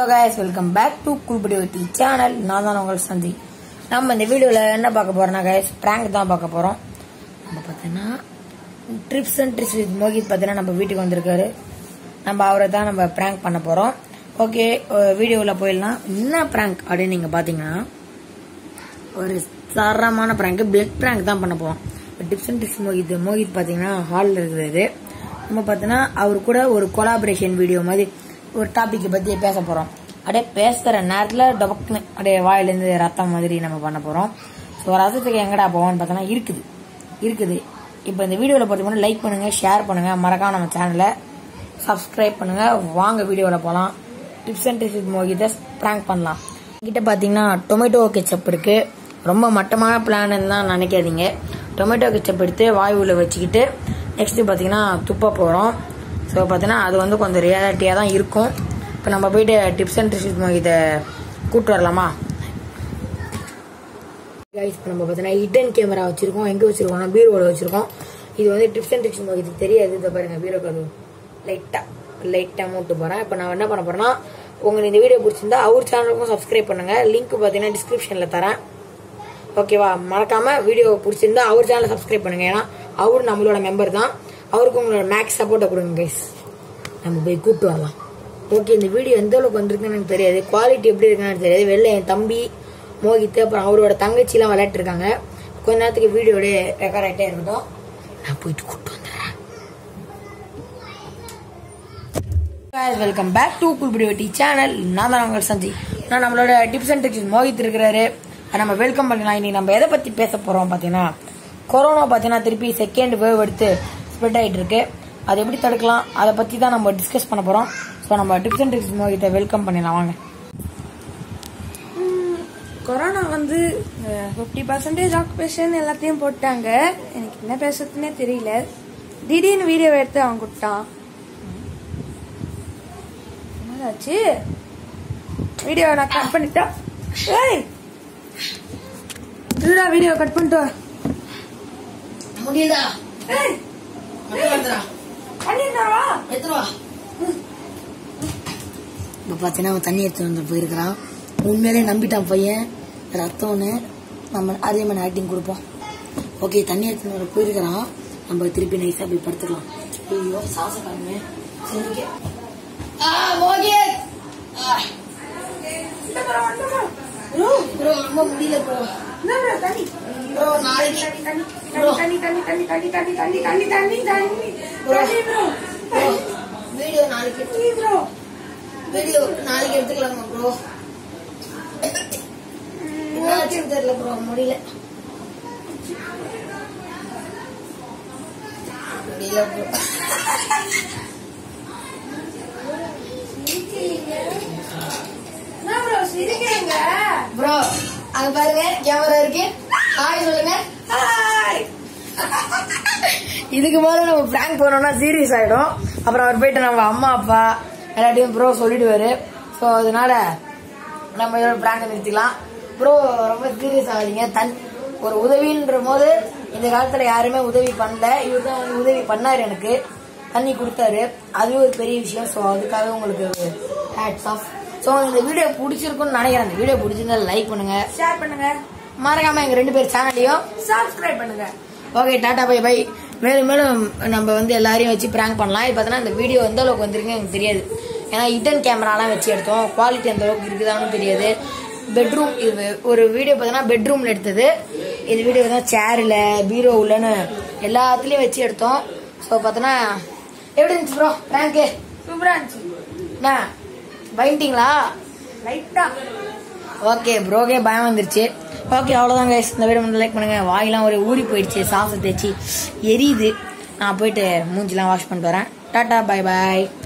Hello guys welcome back to குல்படி ஒட்டி channel நான் தான் உங்கள் சந்தி நம்ம இந்த வீடியோவில் என்ன பார்க்க போறோம்னா guys prank தான் பார்க்க போகிறோம் நம்ம பார்த்தீங்கன்னா trips and trips with Mohit பார்த்தீங்கன்னா நம்ம வீட்டுக்கு வந்திருக்காரு நம்ம அவரை தான் நம்ம prank பண்ண போகிறோம் ஓகே வீடியோவில் போயிடலாம் என்ன prank அப்படின்னு நீங்கள் பார்த்தீங்கன்னா ஒரு தரமான ப்ராங்க் பிளட் ப்ராங்க் தான் பண்ண போறோம் tips and tips Mohit Mohit பார்த்தீங்கன்னா ஹாலில் இருக்கிறது நம்ம பார்த்தீங்கன்னா அவர் கூட ஒரு கொலாபரேஷன் வீடியோ மாதிரி ஒரு டாபிக் பற்றி பேச போகிறோம் அப்படியே பேசுகிற நேரத்தில் டொபக்னு அப்படியே வாயிலேருந்து ரத்தம் மாதிரி நம்ம பண்ண போகிறோம் ஸோ ரத்தத்துக்கு எங்கடா போவோம்னு பார்த்தோன்னா இருக்குது இருக்குது இப்போ இந்த வீடியோவில் பார்த்தீங்கன்னா லைக் பண்ணுங்கள் ஷேர் பண்ணுங்கள் மறக்காம நம்ம சேனலை சப்ஸ்கிரைப் பண்ணுங்கள் வாங்க வீடியோவில் போகலாம் டிப்ஸ் அண்ட் டிப்ஸ் வித் மோகித்தை ப்ராங்க் பண்ணலாம் என்கிட்ட பார்த்தீங்கன்னா டொமேட்டோ கெச்சப் இருக்கு ரொம்ப மட்டமான பிளான் தான் நினைக்காதீங்க டொமேட்டோ கெச்சப் எடுத்து வாய் உள்ள வச்சுக்கிட்டு நெக்ஸ்ட் பார்த்தீங்கன்னா துப்ப போகிறோம் ஸோ பார்த்தீங்கன்னா அது வந்து கொஞ்சம் ரியாலிட்டியாக தான் இருக்கும் இப்போ நம்ம போயிட்டு டிப்ஸ் அண்ட் ட்ரிக்ஸ் இதை கூப்பிட்டு வரலாமா கைஸ் இப்போ நம்ம பார்த்தீங்கன்னா ஹிடன் கேமரா வச்சிருக்கோம் எங்கே வச்சிருக்கோம்னா பீரோவில் வச்சிருக்கோம் இது வந்து டிப்ஸ் அண்ட் ட்ரிக்ஸ் இது தெரியாது இதை பாருங்க பீரோக்கு அது லைட்டாக லைட்டாக மூட்டு போகிறேன் இப்போ நான் என்ன பண்ண போறேன்னா உங்களுக்கு இந்த வீடியோ பிடிச்சிருந்தா அவர் சேனலுக்கும் சப்ஸ்கிரைப் பண்ணுங்க லிங்க் பார்த்தீங்கன்னா டிஸ்கிரிப்ஷனில் தரேன் ஓகேவா மறக்காம வீடியோ பிடிச்சிருந்தா அவர் சேனலை சப்ஸ்கிரைப் பண்ணுங்க ஏன்னா அவர் நம்மளோட மெம்பர் தான் அவருக்கு உங்களோட மேக்ஸ் சப்போர்ட்டை கொடுங்க கைஸ் நம்ம போய் கூப்பிட்டு வரலாம் ஓகே இந்த வீடியோ எந்த அளவுக்கு வந்திருக்குன்னு எனக்கு தெரியாது குவாலிட்டி எப்படி இருக்குன்னு எனக்கு தெரியாது வெளில என் தம்பி மோகித் அப்புறம் அவரோட தங்கச்சிலாம் விளையாட்டு இருக்காங்க கொஞ்ச நேரத்துக்கு வீடியோட ரெக்கார்ட் ஆகிட்டே இருக்கட்டும் நான் போயிட்டு கூப்பிட்டு வந்துடுறேன் வெல்கம் பேக் டு குல்படி வெட்டி சேனல் நான் தான் உங்கள் சந்தி நான் நம்மளோட டிப்ஸ் அண்ட் ட்ரிக்ஸ் மோகித் இருக்கிறாரு அதை நம்ம வெல்கம் பண்ணலாம் இன்னைக்கு நம்ம எதை பத்தி பேச போறோம் பாத்தீங்கன்னா கொரோனா பாத்தீங்கன்னா திருப்பி செகண்ட் வேவ் எடுத்து ஸ்ப்ரெட் ஆயிட்டு இருக்கு அதை எப்படி தடுக்கலாம் அதை பத்தி தான் நம்ம டிஸ்கஸ் பண்ண போறோம் ஸோ நம்ம டிப்ஸ் அண்ட் ட்ரிக்ஸ் மோகித்தை வெல்கம் பண்ணிடலாம் வாங்க கொரோனா வந்து ஃபிஃப்டி பர்சன்டேஜ் ஆக்குபேஷன் எல்லாத்தையும் போட்டாங்க எனக்கு என்ன பேசுறதுனே தெரியல திடீர்னு வீடியோ எடுத்து அவன் கொடுத்தான் என்னதாச்சு வீடியோ நான் கட் பண்ணிட்டேன் ஏய் இருடா வீடியோ கட் பண்ணிட்டு வா. முடியுதா ஏய் பண்ணிட்டு வா எத்தனை இப்போ பார்த்தீங்கன்னா அவன் தண்ணி எடுத்து வந்து போயிருக்கிறான் உண்மையிலே நம்பிட்டான் பையன் ரத்தம்னு நம்ம அதே மாதிரி ஆக்டிங் கொடுப்போம் ஓகே தண்ணி எடுத்து வர போயிருக்கிறான் நம்ம திருப்பி நைஸாக போய் படுத்துக்கலாம் ஐயோ சாசக்காரமே சரி ஆ மோகித் ப்ரோ ப்ரோ ரொம்ப முடியல ப்ரோ என்ன bro, தண்ணி ப்ரோ நாளைக்கு தண்ணி தண்ணி தண்ணி தண்ணி தண்ணி தண்ணி தண்ணி தண்ணி தண்ணி தண்ணி தண்ணி ப்ரோ ப்ரோ வீடியோ நாளைக்கு தண்ணி ப்ரோ வீடியோ நாளைக்கு எடுத்துக்கலாமா ப்ரோ என்னாச்சுன்னு தெரியல ப்ரோ முடியல முடியல ப்ரோ என்ன ப்ரோ சிரிக்கிறீங்க ப்ரோ அங்க பாருங்க கேமரா இருக்கு ஹாய் சொல்லுங்க ஹாய் இதுக்கு மேல நம்ம பிராங்க் போனோம்னா சீரியஸ் ஆயிடும் அப்புறம் அவர் போயிட்டு நம்ம அம்மா அப்பா எல்லாத்தையும் ப்ரோ சொல்லிடுவாரு ஸோ அதனால நம்ம இதோட பிராங்க நிறுத்திக்கலாம் ப்ரோ ரொம்ப சீரியஸ் ஆகாதீங்க தன் ஒரு உதவின்ற போது இந்த காலத்துல யாருமே உதவி பண்ணல இவர் தான் வந்து உதவி பண்ணாரு எனக்கு தண்ணி கொடுத்தாரு அதுவே ஒரு பெரிய விஷயம் ஸோ அதுக்காக உங்களுக்கு ஹேட்ஸ் ஆஃப் ஸோ இந்த வீடியோ பிடிச்சிருக்கும்னு நினைக்கிறேன் இந்த வீடியோ பிடிச்சிருந்தா லைக் பண்ணுங்க ஷேர் பண்ணுங்க மறக்காம எங்க ரெண்டு பேர் சேனலையும் சப்ஸ்கிரைப் பண்ணுங்க ஓகே டாடா பை பை மேலும் மேலும் நம்ம வந்து எல்லாரையும் வச்சு ப்ராங்க் பண்ணலாம் இப்போ பார்த்தீங்கன்னா இந்த வீடியோ எந்த அளவுக்கு வந்திருக்கு எனக்கு தெரியாது ஏன்னா ஹிடன் கேமராலாம் வச்சு எடுத்தோம் குவாலிட்டி எந்த அளவுக்கு இருக்குதான்னு தெரியாது பெட்ரூம் இது ஒரு வீடியோ பார்த்தீங்கன்னா பெட்ரூம்ல எடுத்தது இந்த வீடியோ தான் சேரில் பீரோ உள்ளன்னு எல்லாத்துலேயும் வச்சு எடுத்தோம் ஸோ பார்த்தோன்னா எப்படி இருந்துச்சு ப்ரோ ப்ராங்க்கு சூப்பரா இருந்துச்சு என்ன பயந்துட்டீங்களா லைட்டா ஓகே ப்ரோகே பயம் வந்துருச்சு ஓகே அவ்வளோதான் கைஸ் இந்த வீடியோ மட்டும் லைக் பண்ணுங்க வாயெல்லாம் ஒரு ஊறி போயிடுச்சு சாசை தேய்ச்சி எரியுது நான் போயிட்டு மூஞ்சிலாம் வாஷ் பண்ணிட்டு வரேன் டாட்டா பை பாய்